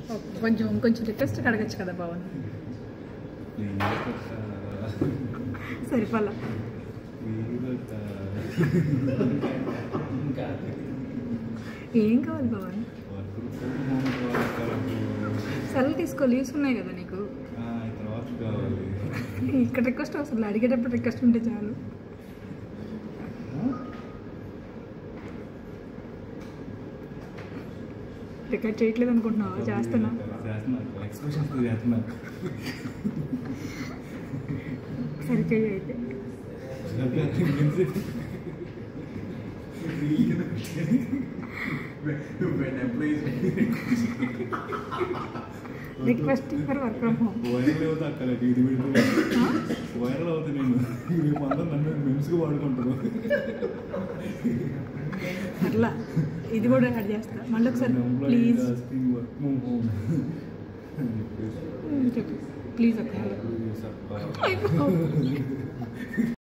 కొంచెం కొంచెం రిక్వెస్ట్ అడగచ్చు కదా పవన్ సరిపల్లా ఏం కావాలి పవన్ సెల్ తీసుకో లీవ్స్ ఉన్నాయి కదా నీకు తర్వాత కావాలి ఇక్కడ రిక్వెస్ట్ అవసరం లేదు. అడిగేటప్పుడు రిక్వెస్ట్ ఉంటే చాలు రికార్డ్ చేయట్లేదు అనుకుంటున్నావా చేస్తున్నా చేస్తున్నా ఎక్స్ప్రెషన్స్ చేస్తున్నా సరి చెయ్యి అయితే request for work from home viral అవుతా అక్కడ ఇది పెడితే వైరల్ అవుతా నేను రేపు అందరూ నన్ను మెమ్స్గా వాడుకుంటారు అట్లా ఇది కూడా యాడ్ చేస్తా మళ్ళీ ఒకసారి ప్లీజ్ వర్క్ ఫ్రమ్ హోమ్ చెప్పు ప్లీజ్ అక్క చెప్పాలి అయిపో